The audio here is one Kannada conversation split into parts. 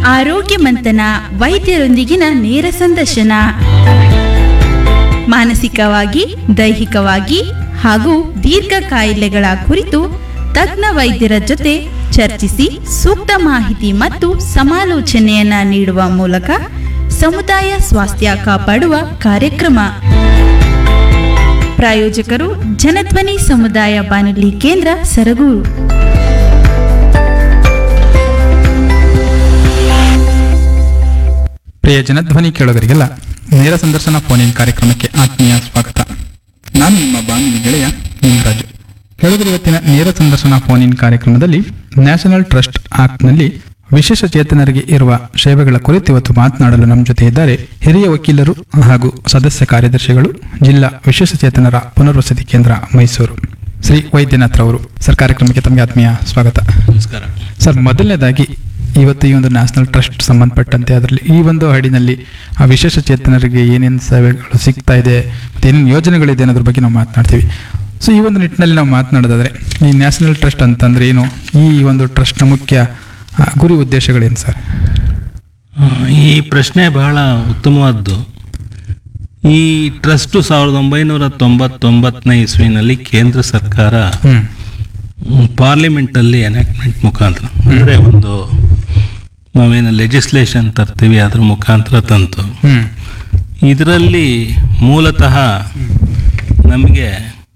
ಆರೋಗ್ಯ ಮಂಥನ ವೈದ್ಯರೊಂದಿಗಿನ ನೇರ ಸಂದರ್ಶನ ಮಾನಸಿಕವಾಗಿ ದೈಹಿಕವಾಗಿ ಹಾಗೂ ದೀರ್ಘ ಕಾಯಿಲೆಗಳ ಕುರಿತು ತಜ್ಞ ವೈದ್ಯರ ಜೊತೆ ಚರ್ಚಿಸಿ ಸೂಕ್ತ ಮಾಹಿತಿ ಮತ್ತು ಸಮಾಲೋಚನೆಯನ್ನ ನೀಡುವ ಮೂಲಕ ಸಮುದಾಯ ಸ್ವಾಸ್ಥ್ಯ ಕಾಪಾಡುವ ಕಾರ್ಯಕ್ರಮ ಪ್ರಾಯೋಜಕರು ಜನಧ್ವನಿ ಸಮುದಾಯ ಬಾನುಲಿ ಕೇಂದ್ರ ಸರಗೂರು ಪ್ರಿಯ ಜನಧ್ವನಿ ಕೇಳೋದರಿಗೆಲ್ಲ ನೇರ ಸಂದರ್ಶನ ಫೋನ್ ಇನ್ ಕಾರ್ಯಕ್ರಮಕ್ಕೆ ಆತ್ಮೀಯ ಸ್ವಾಗತ ನಾನು ನಿಮ್ಮ ಬಾನುಲಿ ಗೆಳೆಯ ನಿಂಗರಾಜು ಕೇಳೋದ್ರ ಇವತ್ತಿನ ನೇರ ಸಂದರ್ಶನ ಫೋನ್ ಇನ್ ಕಾರ್ಯಕ್ರಮದಲ್ಲಿ ನ್ಯಾಷನಲ್ ಟ್ರಸ್ಟ್ ಆಕ್ಟ್ನಲ್ಲಿ ವಿಶೇಷ ಚೇತನರಿಗೆ ಇರುವ ಸೇವೆಗಳ ಕುರಿತು ಇವತ್ತು ಮಾತನಾಡಲು ನಮ್ಮ ಜೊತೆ ಇದ್ದಾರೆ ಹಿರಿಯ ವಕೀಲರು ಹಾಗೂ ಸದಸ್ಯ ಕಾರ್ಯದರ್ಶಿಗಳು ಜಿಲ್ಲಾ ವಿಶೇಷ ಚೇತನರ ಪುನರ್ವಸತಿ ಕೇಂದ್ರ ಮೈಸೂರು ಶ್ರೀ ವೈದ್ಯನಾಥ್ ರವರು ಸರ್ ಕಾರ್ಯಕ್ರಮಕ್ಕೆ ತಮಗೆ ಆತ್ಮೀಯ ಸ್ವಾಗತ ನಮಸ್ಕಾರ ಸರ್ ಮೊದಲನೇದಾಗಿ ಇವತ್ತು ಈ ಒಂದು ನ್ಯಾಷನಲ್ ಟ್ರಸ್ಟ್ ಸಂಬಂಧಪಟ್ಟಂತೆ ಅದರಲ್ಲಿ ಈ ಒಂದು ಹಾಡಿನಲ್ಲಿ ಆ ವಿಶೇಷ ಚೇತನರಿಗೆ ಏನೇನು ಸೇವೆಗಳು ಸಿಗ್ತಾ ಇದೆ ಮತ್ತೆ ಏನೇನು ಯೋಜನೆಗಳಿದೆ ಅನ್ನೋದ್ರ ಬಗ್ಗೆ ನಾವು ಮಾತನಾಡ್ತೀವಿ ಸೊ ಈ ಒಂದು ನಿಟ್ಟಿನಲ್ಲಿ ನಾವು ಮಾತನಾಡೋದಾದ್ರೆ ಈ ನ್ಯಾಷನಲ್ ಟ್ರಸ್ಟ್ ಅಂತಂದ್ರೆ ಏನು ಈ ಒಂದು ಟ್ರಸ್ಟ್ನ ಮುಖ್ಯ ಆ, ಗುರಿ ಉದ್ದೇಶಗಳೇನು ಸರ್ ಆ, ಈ ಪ್ರಶ್ನೆ ಬಹಳ ಉತ್ತಮವಾದ್ದು ಈ ಟ್ರಸ್ಟು ಸಾವಿರದ ಒಂಬೈನೂರ ತೊಂಬತ್ತೊಂಬತ್ತನೇ ಇಸ್ವಿನಲ್ಲಿ ಕೇಂದ್ರ ಸರ್ಕಾರ ಹ್ಮ್ ಮ್, ಪಾರ್ಲಿಮೆಂಟಲ್ಲಿ ಎನಾಕ್ಟ್ಮೆಂಟ್ ಮುಖಾಂತರ ಅಂದರೆ ಒಂದು ನಾವೇನು ಲೆಜಿಸ್ಲೇಷನ್ ತರ್ತೀವಿ ಅದ್ರ ಮುಖಾಂತರ ತಂತು ಹ್ಮ್ ಇದರಲ್ಲಿ ಮೂಲತಃ ನಮಗೆ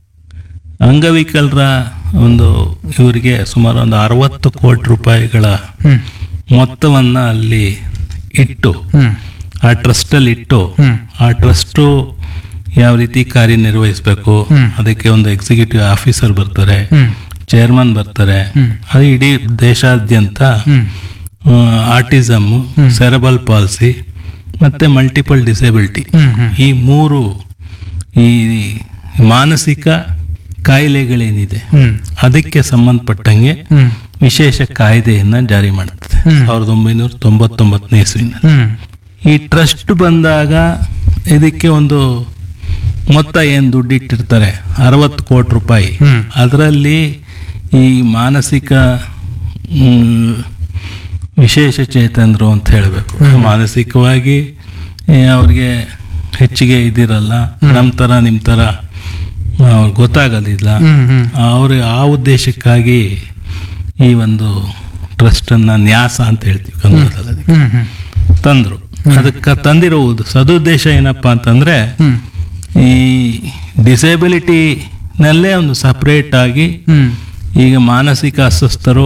ಅಂಗವಿಕಲರ ಒಂದು ಇವರಿಗೆ ಸುಮಾರು ಒಂದು ಅರವತ್ತು ಕೋಟಿ ರೂಪಾಯಿಗಳ ಹ್ಮ್ ಮೊತ್ತವನ್ನು ಅಲ್ಲಿ ಇಟ್ಟು ಹ್ಮ್ ಆ ಟ್ರಸ್ಟಲ್ಲಿ ಇಟ್ಟು ಹ್ಮ್ ಆ ಟ್ರಸ್ಟು ಯಾವ ರೀತಿ ಕಾರ್ಯನಿರ್ವಹಿಸಬೇಕು ಹ್ಮ್. ಅದಕ್ಕೆ ಒಂದು ಎಕ್ಸಿಕ್ಯೂಟಿವ್ ಆಫೀಸರ್ ಬರ್ತಾರೆ ಹ್ಮ್ ಚೇರ್ಮನ್ ಬರ್ತಾರೆ ಹ್ಮ್. ಅದು ಇಡೀ ದೇಶಾದ್ಯಂತ ಹ್ಮ್ ಆಟಿಸಮ್ ಸೆರಬಲ್ ಪಾಲ್ಸಿ ಮತ್ತೆ ಮಲ್ಟಿಪಲ್ ಡಿಸೇಬಿಲಿಟಿ ಹ್ಮ್ ಹ್ಮ್ ಈ ಮೂರು ಈ ಮಾನಸಿಕ ಕಾಯಿಲೆಗಳೇನಿದೆ ಹ್ಮ್ ಅದಕ್ಕೆ ಸಂಬಂಧಪಟ್ಟಂಗೆ ಹ್ಮ್ ವಿಶೇಷ ಕಾಯ್ದೆಯನ್ನ ಜಾರಿ ಮಾಡುತ್ತದೆ ಹ್ಮ್. ಸಾವಿರದ ಒಂಬೈನೂರ ತೊಂಬತ್ತೊಂಬತ್ತನೇ ಇಸ್ವಿನಲ್ಲಿ ಹ್ಮ್ ಈ ಟ್ರಸ್ಟ್ ಬಂದಾಗ ಇದಕ್ಕೆ ಒಂದು ಮೊತ್ತ ಏನು ದುಡ್ಡು ಇಟ್ಟಿರ್ತಾರೆ ಅರವತ್ತು ಕೋಟಿ ರೂಪಾಯಿ ಹ್ಮ್. ಅದರಲ್ಲಿ ಈ ಮಾನಸಿಕ ಮ್, ವಿಶೇಷ ಚೇತನರು ಅಂತ ಹೇಳಬೇಕು ಮಾನಸಿಕವಾಗಿ ಏ, ಅವ್ರಿಗೆ ಹೆಚ್ಚಿಗೆ ಇದಿರಲ್ಲ ನಮ್ಮ ಥರ ನಿಮ್ಮ ಥರ ಅವ್ರಿಗೆ ಗೊತ್ತಾಗೋದಿಲ್ಲ ಹ್ಮ್ ಹ್ಮ್ ಅವರು ಆ ಉದ್ದೇಶಕ್ಕಾಗಿ ಈ ಒಂದು ಟ್ರಸ್ಟನ್ನು ನ್ಯಾಸ ಅಂತ ಹೇಳ್ತೀವಿ ಕನ್ನಡದಲ್ಲಿ ಅದಕ್ಕೆ. ಹ್ಮ್ ಹ್ಮ್ ತಂದ್ರು ಅದಕ್ಕೆ ತಂದಿರುವುದು ಸದುದ್ದೇಶ ಏನಪ್ಪ ಅಂತಂದ್ರೆ ಹ್ಮ್ ಈ ಡಿಸೇಬಿಲಿಟಿನಲ್ಲೇ ಒಂದು ಸಪ್ರೇಟ್ ಆಗಿ ಹ್ಮ್ ಈಗ ಮಾನಸಿಕ ಅಸ್ವಸ್ಥರು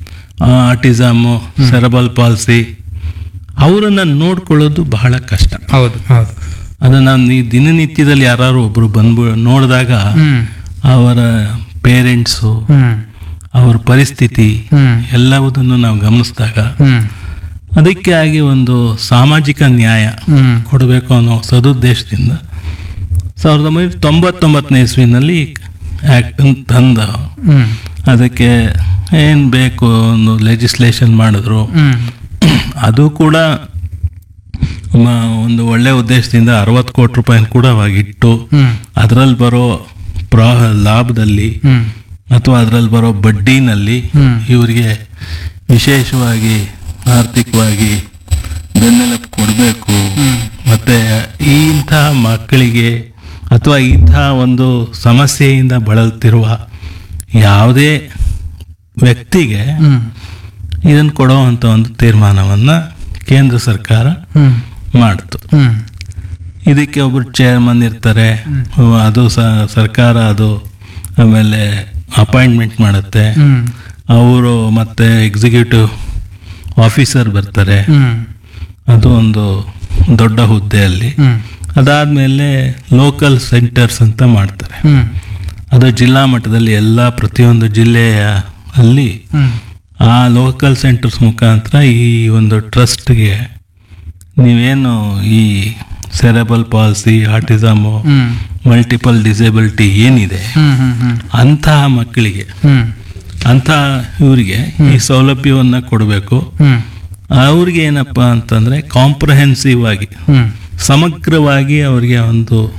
ಆಟಿಸಮು ಸೆರಬಲ್ ಪಾಲ್ಸಿ ಅವರನ್ನ ನೋಡ್ಕೊಳ್ಳೋದು ಬಹಳ ಕಷ್ಟ ಹೌದು ಹೌದು ಅದನ್ನ ಈ ದಿನನಿತ್ಯದಲ್ಲಿ ಯಾರು ಒಬ್ರು ಬಂದ್ಬ ನೋಡಿದಾಗ ಹ್ಮ್ ಅವರ ಪೇರೆಂಟ್ಸು ಹ್ಮ್ ಅವ್ರ ಪರಿಸ್ಥಿತಿ ಹ್ಮ್ ಎಲ್ಲವುದನ್ನು ನಾವು ಗಮನಿಸಿದಾಗ ಹ್ಮ್ ಅದಕ್ಕೆ ಆಗಿ ಒಂದು ಸಾಮಾಜಿಕ ನ್ಯಾಯ ಹ್ಮ್ ಕೊಡಬೇಕು ಅನ್ನೋ ಸದುದ್ದೇಶದಿಂದ ಸಾವಿರದ ಒಂಬೈನೂರ ತೊಂಬತ್ತೊಂಬತ್ತನೇ ಇಸ್ವಿನಲ್ಲಿ ಆ್ಯಕ್ಟ್ ತಂದ ಹ್ಮ್ ಅದಕ್ಕೆ ಏನು ಬೇಕು ಒಂದು ಲೆಜಿಸ್ಲೇಷನ್ ಮಾಡಿದ್ರು ಹ್ಮ್ ಅದು ಕೂಡ ಮ- ಒಂದು ಒಳ್ಳೆ ಉದ್ದೇಶದಿಂದ ಅರವತ್ತು ಕೋಟಿ ರೂಪಾಯಿನ ಕೂಡ ಅವಾಗಿಟ್ಟು ಹ್ಮ್ ಅದರಲ್ಲಿ ಬರೋ ಪ್ರಾ ಲಾಭದಲ್ಲಿ ಹ್ಮ್ ಅಥವಾ ಅದರಲ್ಲಿ ಬರೋ ಬಡ್ಡಿನಲ್ಲಿ ಹ್ಮ್. ಇವರಿಗೆ ವಿಶೇಷವಾಗಿ ಆರ್ಥಿಕವಾಗಿ ಬೆನ್ನೆಲುಬು ಕೊಡಬೇಕು ಮತ್ತೆ ಈ ಇಂತಹ ಮಕ್ಕಳಿಗೆ ಅಥವಾ ಇಂತಹ ಒಂದು ಸಮಸ್ಯೆಯಿಂದ ಬಳಲ್ತಿರುವ ಯಾವುದೇ ವ್ಯಕ್ತಿಗೆ ಹ್ಮ್ ಇದನ್ನು ಕೊಡುವಂಥ ಒಂದು ತೀರ್ಮಾನವನ್ನು ಕೇಂದ್ರ ಸರ್ಕಾರ ಹ್ಮ್ ಮಾಡಿತು ಹ್ಮ್ ಇದಕ್ಕೆ ಒಬ್ಬರು ಚೇರ್ಮನ್ ಇರ್ತಾರೆ ಅದು ಸ ಸರ್ಕಾರ ಅದು ಆಮೇಲೆ ಅಪಾಯಿಂಟ್ಮೆಂಟ್ ಮಾಡುತ್ತೆ ಹ್ಮ್ ಅವರು ಮತ್ತೆ ಎಕ್ಸಿಕ್ಯೂಟಿವ್ ಆಫೀಸರ್ ಬರ್ತಾರೆ ಹ್ಮ್ ಅದು ಒಂದು ದೊಡ್ಡ ಹುದ್ದೆಯಲ್ಲಿ ಹ್ಮ್ ಅದಾದಮೇಲೆ ಲೋಕಲ್ ಸೆಂಟರ್ಸ್ ಅಂತ ಮಾಡ್ತಾರೆ ಹ್ಮ್ ಅದು ಜಿಲ್ಲಾ ಮಟ್ಟದಲ್ಲಿ ಎಲ್ಲ ಪ್ರತಿಯೊಂದು ಜಿಲ್ಲೆಯ ಅಲ್ಲಿ ಹ್ಮ್ ಆ ಲೋಕಲ್ ಸೆಂಟರ್ಸ್ ಮುಖಾಂತರ ಈ ಒಂದು ಟ್ರಸ್ಟ್ಗೆ ನೀವೇನು ಈ ಸೆರೆಬಲ್ ಪಾಲ್ಸಿ ಆಟಿಸಮು ಹ್ಮ್ ಮಲ್ಟಿಪಲ್ ಡಿಸೇಬಿಲಿಟಿ ಏನಿದೆ ಹ್ಮ್ ಹ್ಮ್ ಹ್ಮ್ ಅಂತಹ ಮಕ್ಕಳಿಗೆ ಹ್ಮ್ ಅಂಥ ಇವರಿಗೆ ಈ ಸೌಲಭ್ಯವನ್ನು ಕೊಡಬೇಕು ಹ್ಮ್ ಅವ್ರಿಗೆ ಏನಪ್ಪ ಅಂತಂದ್ರೆ ಕಾಂಪ್ರಹೆನ್ಸಿವ್ ಆಗಿ ಹ್ಮ್ ಸಮಗ್ರವಾಗಿ ಅವರಿಗೆ ಒಂದು